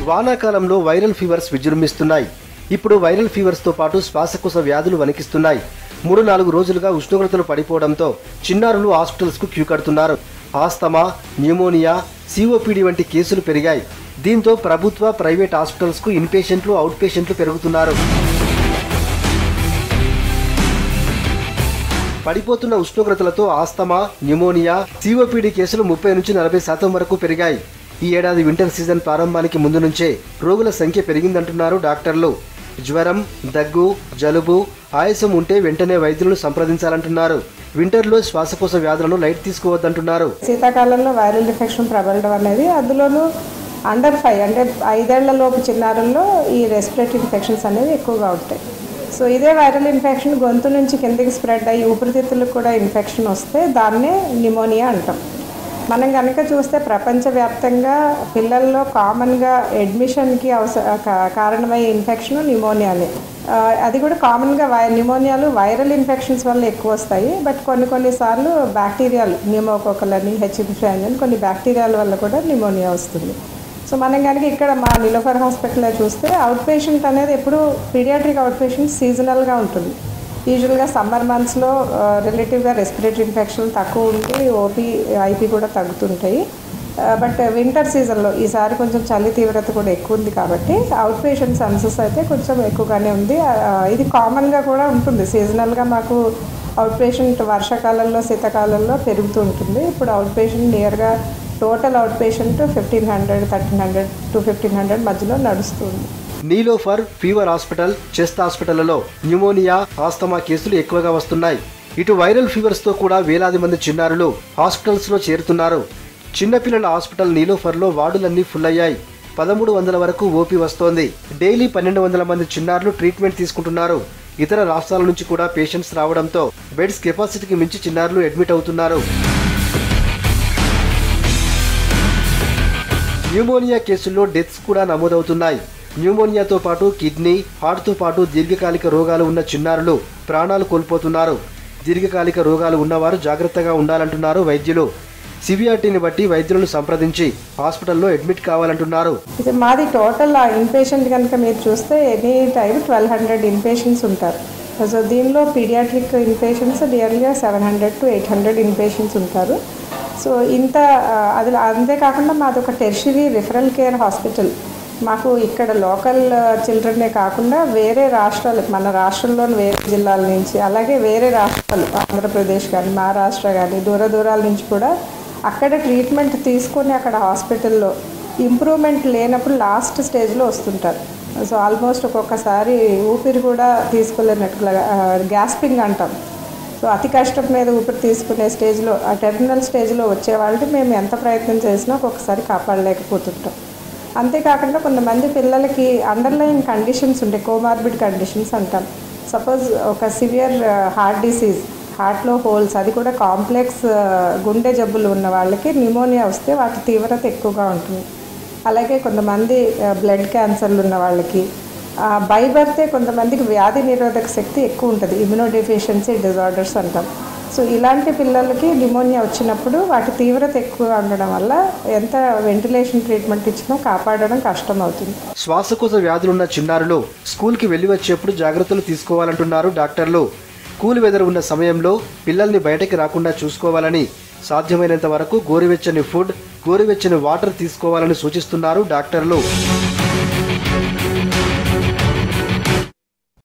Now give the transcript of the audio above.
వానాకాలంలో viral fevers విజృంభిస్తున్నాయి ఇప్పుడు viral fevers తో పాటు శ్వాసకోశ వ్యాధులు వణికిస్తున్నాయి మూడు నాలుగు రోజులుగా ఉష్ణోగ్రతలు పడిపోవడంతో చిన్నారులు హాస్పిటల్స్ కు క్యూ కడుతున్నారు ఆస్తమా న్యూమోనియా సిఓపిడి వంటి కేసులు పెరిగాయి దీంతో ప్రభుత్వ ప్రైవేట్ హాస్పిటల్స్ కు ఇన్పేషెంట్లు అవుట్ పేషెంట్లు పెరుగుతున్నారు పడిపోతున్న ఉష్ణోగ్రతలతో ఆస్తమా న్యూమోనియా సిఓపిడి కేసులు ముప్పై నుంచి నలభై శాతం వరకు పెరిగాయి ఈ ఏడాది వింటర్ సీజన్ ప్రారంభానికి ముందు నుంచే రోగుల సంఖ్య పెరిగిందంటున్నారు డాక్టర్లు జ్వరం దగ్గు జలుబు ఆయాసం ఉంటే వెంటనే వైద్యులను సంప్రదించాలంటున్నారు వింటర్లో శ్వాసకోశ వ్యాధులను లైట్ తీసుకోవద్దంటున్నారు శీతాకాలంలో వైరల్ ఇన్ఫెక్షన్ ప్రబలడం అనేది అందులోనూ అండర్ ఫైవ్ అంటే ఐదేళ్ల లోపు చిన్నారుల్లో ఈ రెస్పిరేటరీ ఇన్ఫెక్షన్స్ అనేవి ఎక్కువగా ఉంటాయి సో ఇదే వైరల్ ఇన్ఫెక్షన్ గొంతు నుంచి కిందకి స్ప్రెడ్ అయ్యి ఊపిరితిత్తులకు కూడా ఇన్ఫెక్షన్ వస్తే దాన్నే నిమోనియా అంటాం మనం కనుక చూస్తే ప్రపంచవ్యాప్తంగా పిల్లల్లో కామన్గా అడ్మిషన్కి అవసర కా- కారణమయ్యే ఇన్ఫెక్షన్ నిమోనియానే ఆ, అది కూడా కామన్గా వై న్యూమోనియాలు వైరల్ ఇన్ఫెక్షన్స్ వల్ల ఎక్కువ వస్తాయి బట్ కొన్ని కొన్నిసార్లు బ్యాక్టీరియాలు న్యూమోకోకల్ అని హెచ్ఇన్ఫ్లుయెంజా అని కొన్ని బ్యాక్టీరియాల వల్ల కూడా నిమోనియా వస్తుంది సో మనం కనుక ఇక్కడ మా నిలోఫర్ హాస్పిటల్లో చూస్తే అవుట్ పేషెంట్ అనేది ఎప్పుడు పీడియాట్రిక్ అవుట్ పేషెంట్ సీజనల్గా ఉంటుంది యూజువల్గా సమ్మర్ మంత్స్లో రిలేటివ్గా రెస్పిరేటరీ ఇన్ఫెక్షన్ తక్కువ ఉండి ఓపీ ఐపీ కూడా తగ్గుతుంటాయి బట్ వింటర్ సీజన్లో ఈసారి కొంచెం చలి తీవ్రత కూడా ఎక్కువ ఉంది కాబట్టి అవుట్ పేషెంట్ సెన్సెస్ అయితే కొంచెం ఎక్కువగానే ఉంది ఆ, ఇది కామన్గా కూడా ఉంటుంది సీజనల్గా మాకు అవుట్ పేషెంట్ వర్షాకాలంలో శీతాకాలంలో పెరుగుతూ ఉంటుంది ఇప్పుడు అవుట్ పేషెంట్ నియర్గా total out patient fifteen hundred thirteen hundred to fifteen hundred మధ్యలో నడుస్తుంది నీలోఫర్ ఫీవర్ హాస్పిటల్ చెస్ట్ హాస్పిటళ్లలో న్యూమోనియా ఆస్తమా కేసులు ఎక్కువగా వస్తున్నాయి ఇటు వైరల్ ఫీవర్స్ తో కూడా వేలాది మంది చిన్నారులు హాస్పిటల్స్ లో చేరుతున్నారు చిన్నపిల్లల హాస్పిటల్ నీలోఫర్ లో వార్డులన్నీ ఫుల్ అయ్యాయి పదమూడు వందల వరకు ఓపీ వస్తోంది డైలీ పన్నెండు వందల మంది చిన్నారులు ట్రీట్మెంట్ తీసుకుంటున్నారు ఇతర రాష్ట్రాల నుంచి కూడా పేషెంట్స్ రావడంతో బెడ్స్ కెపాసిటీకి మించి చిన్నారులు అడ్మిట్ అవుతున్నారు న్యూమోనియా కేసుల్లో డెత్స్ కూడా నమోదవుతున్నాయి న్యూమోనియాతో పాటు కిడ్నీ హార్ట్తో పాటు దీర్ఘకాలిక రోగాలు ఉన్న చిన్నారులు ప్రాణాలు కోల్పోతున్నారు దీర్ఘకాలిక రోగాలు ఉన్నవారు జాగ్రత్తగా ఉండాలంటున్నారు వైద్యులు సివియారిటీని బట్టి వైద్యులను సంప్రదించి హాస్పిటల్లో అడ్మిట్ కావాలంటున్నారు ఇది మాది టోటల్ ఆ ఇన్పేషెంట్ కనుక మీరు చూస్తే any time twelve hundred inpatients ఉంటారు సో దీనిలో పీడియాట్రిక్ ఇన్పేషెంట్స్ నియర్గా seven hundred to eight hundred inpatients ఉంటారు సో ఇంత ఆ, అది అంతేకాకుండా మాది ఒక టెర్షరీ రిఫరల్ కేర్ హాస్పిటల్ మాకు ఇక్కడ లోకల్ చిల్డ్రనే కాకుండా వేరే రాష్ట్రాలు మన రాష్ట్రంలోని వేరే జిల్లాల నుంచి అలాగే వేరే రాష్ట్రాలు ఆంధ్రప్రదేశ్ కానీ మహారాష్ట్ర కానీ దూర దూరాల నుంచి కూడా అక్కడ ట్రీట్మెంట్ తీసుకొని అక్కడ హాస్పిటల్లో ఇంప్రూవ్మెంట్ లేనప్పుడు లాస్ట్ స్టేజ్లో వస్తుంటారు సో ఆల్మోస్ట్ ఒక్కొక్కసారి ఊపిరి కూడా తీసుకోలేనట్టుగా గ్యాస్పింగ్ అంటాం సో అతి కష్టం మీద ఊపిరి తీసుకునే స్టేజ్లో ఆ టెర్మినల్ స్టేజ్లో వచ్చే వాళ్ళని మేము ఎంత ప్రయత్నం చేసినా ఒక్కొక్కసారి కాపాడలేకపోతుంటాం అంతేకాకుండా కొంతమంది పిల్లలకి అండర్లైన్ కండిషన్స్ ఉంటాయి కోమార్బిడ్ కండిషన్స్ అంటాం సపోజ్ ఒక సివియర్ హార్ట్ డిసీజ్ హార్ట్లో హోల్స్ అది కూడా కాంప్లెక్స్ గుండె జబ్బులు ఉన్న వాళ్ళకి న్యూమోనియా వస్తే వాటి తీవ్రత ఎక్కువగా ఉంటుంది అలాగే కొంతమంది బ్లడ్ క్యాన్సర్లు ఉన్న వాళ్ళకి బై బర్తే కొంతమందికి వ్యాధి నిరోధక శక్తి ఎక్కువ ఉంటుంది ఇమ్యునోడెఫిషియన్సీ డిజార్డర్స్ అంటాం సో ఇలాంటి పిల్లలకి న్యూమోనియా వచ్చినప్పుడు వాటి తీవ్రత ఎక్కువ ఉండడం వల్ల ఎంత వెంటిలేషన్ ట్రీట్మెంట్ ఇచ్చినా కాపాడడం కష్టం అవుతుంది శ్వాసకోశ వ్యాధులున్న చిన్నారులు స్కూల్కి వెళ్లి వచ్చేప్పుడు జాగ్రత్తలు తీసుకోవాలంటున్నారు డాక్టర్లు కూల్ వెదర్ ఉన్న సమయంలో పిల్లల్ని బయటకి రాకుండా చూసుకోవాలని సాధ్యమైనంత వరకు గోరువెచ్చని ఫుడ్ గోరువెచ్చని వాటర్ తీసుకోవాలని సూచిస్తున్నారు డాక్టర్లు